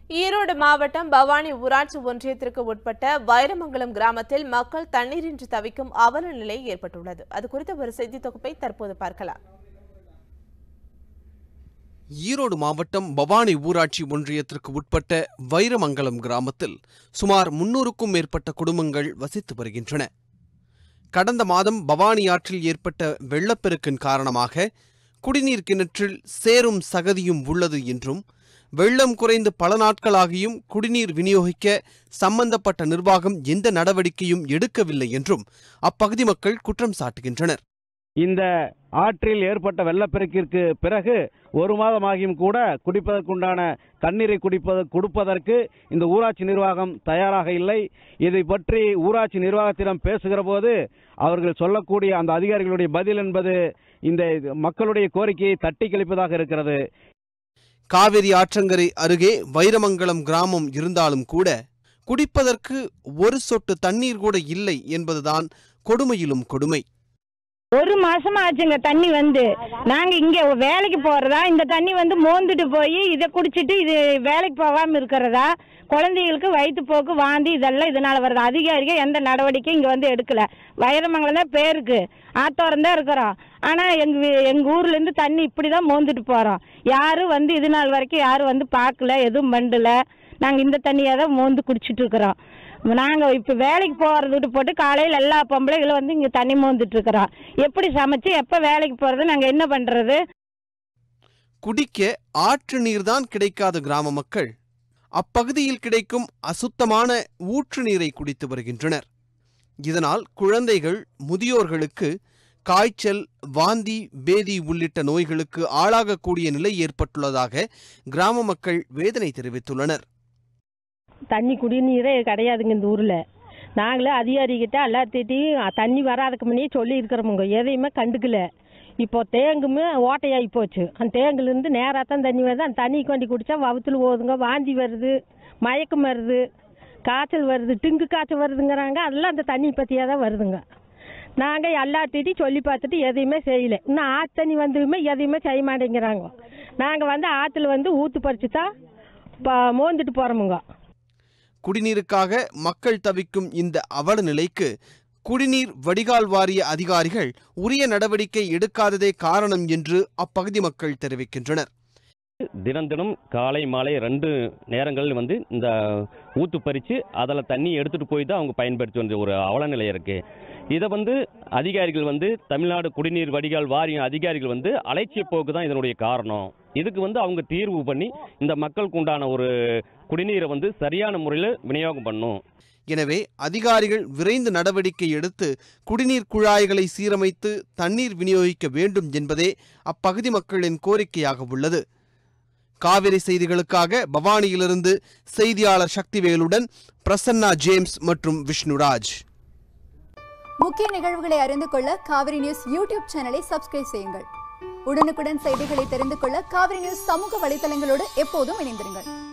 ஈரோடு மாவட்டம் பவானி ஊராட்சி ஒன்றியத்திற்கு உட்பட்ட வைரமங்கலம் கிராமத்தில் மக்கள் தண்ணீரின்றி தவிக்கும் அவல நிலை ஏற்பட்டுள்ளது அது குறித்த ஒரு செய்தி தொகுப்பை தற்போது பார்க்கலாம் ஈரோடு மாவட்டம் பவானி ஊராட்சி ஒன்றியத்திற்கு உட்பட்ட வைரமங்கலம் கிராமத்தில் சுமார் முன்னூறுக்கும் மேற்பட்ட குடும்பங்கள் வசித்து வருகின்றன கடந்த மாதம் பவானி ஆற்றில் ஏற்பட்ட வெள்ளப்பெருக்கின் காரணமாக குடிநீர் கிணற்றில் சேரும் சகதியும் உள்ளது என்றும் வெள்ளம் குறைந்து பல நாட்களாகியும் குடிநீர் விநியோகிக்க சம்பந்தப்பட்ட நிர்வாகம் எந்த நடவடிக்கையும் எடுக்கவில்லை என்றும் அப்பகுதி மக்கள் குற்றம் சாட்டுகின்றனர் இந்த ஆற்றில் ஏற்பட்ட வெள்ளப்பெருக்கிற்கு பிறகு ஒரு மாதமாகியும் கூட குடிப்பதற்குண்டான தண்ணீரை குடிப்பது கொடுப்பதற்கு இந்த ஊராட்சி நிர்வாகம் தயாராக இல்லை இதை பற்றி ஊராட்சி நிர்வாகத்திடம் பேசுகிற போது அவர்கள் சொல்லக்கூடிய அந்த அதிகாரிகளுடைய பதில் என்பது இந்த மக்களுடைய கோரிக்கையை தட்டி கழிப்பதாக இருக்கிறது காவிரி ஆற்றங்கரை அருகே வைரமங்கலம் கிராமம் இருந்தாலும் கூட குடிப்பதற்கு ஒரு சொட்டு தண்ணீர் கூட இல்லை என்பதுதான் கொடுமையிலும் கொடுமை ஒரு மாசமா ஆச்சுங்க தண்ணி வந்து நாங்க இங்க வேலைக்கு போறதா இந்த தண்ணி வந்து மோந்துட்டு போய் இதை குடிச்சிட்டு இது வேலைக்கு போகாம இருக்கிறதா குழந்தைகளுக்கு வயிற்றுப்போக்கு வாந்தி இதெல்லாம் இதனால வருது அதிகாரிகள் எந்த நடவடிக்கையும் இங்க வந்து எடுக்கல வைரமங்கலம் தான் பேருக்கு ஆத்தோரம் தான் இருக்கிறோம் ஆனா எங்க வீ- எங்க ஊர்ல இருந்து தண்ணி இப்படிதான் மோந்துட்டு போறோம் யாரும் வந்து இது நாள் வரைக்கும் யாரும் வந்து பார்க்கல எதுவும் பண்ணல நாங்க இந்த தண்ணியை தான் மோந்து குடிச்சிட்டு இருக்கிறோம் நாங்க இப்ப வேலைக்கு போறது விட்டு போட்டு காலையில எல்லா பொம்பளைகளும் வந்து இங்க தண்ணி மோந்துட்டு இருக்கிறோம் எப்படி சமைச்சு எப்ப வேலைக்கு போறது நாங்க என்ன பண்றது குடிக்க ஆற்று நீர்தான் கிடைக்காத கிராம மக்கள் அப்பகுதியில் கிடைக்கும் அசுத்தமான ஊற்று நீரை குடித்து வருகின்றனர் இதனால் குழந்தைகள் முதியோர்களுக்கு காய்ச்சல் வாந்தி பேதி உள்ளிட்ட நோய்களுக்கு ஆளாகக்கூடிய நிலை ஏற்பட்டுள்ளதாக கிராம மக்கள் வேதனை தெரிவித்துள்ளனர் தண்ணி குடிநீரே கிடையாதுங்க இந்த ஊர்ல நாங்களே அதிகாரிகிட்ட எல்லாத்திட்டையும் தண்ணி வராதுக்கு முன்னே சொல்லி இருக்கிறோமுங்க எதையுமே கண்டுக்கல இப்போ தேங்குமே ஓட்டையாகி போச்சு அந்த தேங்குலேருந்து நேராக தான் தண்ணி வருது அந்த தண்ணி கொண்டு குடிச்சா வவுத்துல போகுதுங்க வாந்தி வருது மயக்கம் வருது காய்ச்சல் வருது டிங்கு காய்ச்சல் வருதுங்கிறாங்க அதெல்லாம் அந்த தண்ணி பற்றியாக தான் வருதுங்க நாங்கள் எல்லாத்திட்டையும் சொல்லி பார்த்துட்டு எதையுமே செய்யல இன்னும் ஆற்று தண்ணி வந்துமே எதையுமே செய்ய மாட்டேங்கிறாங்க நாங்கள் வந்து ஆற்றுல வந்து ஊற்று பறிச்சு தான் ப- மோந்துட்டு போகிறோமுங்க குடிநீருக்காக மக்கள் தவிக்கும் இந்த அவல நிலைக்கு குடிநீர் வடிகால் வாரிய அதிகாரிகள் உரிய நடவடிக்கை எடுக்காததே காரணம் என்று அப்பகுதி மக்கள் தெரிவிக்கின்றனர் தினம் தினம் காலை மாலை ரெண்டு நேரங்களில் வந்து இந்த ஊத்து பறித்து அதில் தண்ணி எடுத்துகிட்டு போய் தான் அவங்க பயன்படுத்தி வந்த ஒரு அவலநிலை இருக்குது இதை வந்து அதிகாரிகள் வந்து தமிழ்நாடு குடிநீர் வடிகால் வாரியம் அதிகாரிகள் வந்து அலட்சிய போக்கு தான் இதனுடைய காரணம் இதுக்கு வந்து அவங்க தீர்வு பண்ணி இந்த மக்களுக்கு உண்டான ஒரு குடிநீரை வந்து சரியான முறையில் விநியோகம் பண்ணும் எனவே அதிகாரிகள் விரைந்து நடவடிக்கை எடுத்து குடிநீர் குழாய்களை சீரமைத்து தண்ணீர் விநியோகிக்க வேண்டும் என்பதே அப்பகுதி மக்களின் கோரிக்கையாக உள்ளது காவிரி செய்திகளுக்காக பவானியிலிருந்து செய்தியாளர் சக்திவேலுடன் பிரசன்னா ஜேம்ஸ் மற்றும் விஷ்ணுராஜ் முக்கிய நிகழ்வுகளை அறிந்து கொள்ள காவிரி நியூஸ் யூடியூப் சேனலை சப்ஸ்கிரைப் செய்யுங்கள் உடனுக்குடன் செய்திகளை தெரிந்து கொள்ள காவிரி நியூஸ் சமூக வலைதளங்களோடு எப்போதும் இணைந்திருங்கள்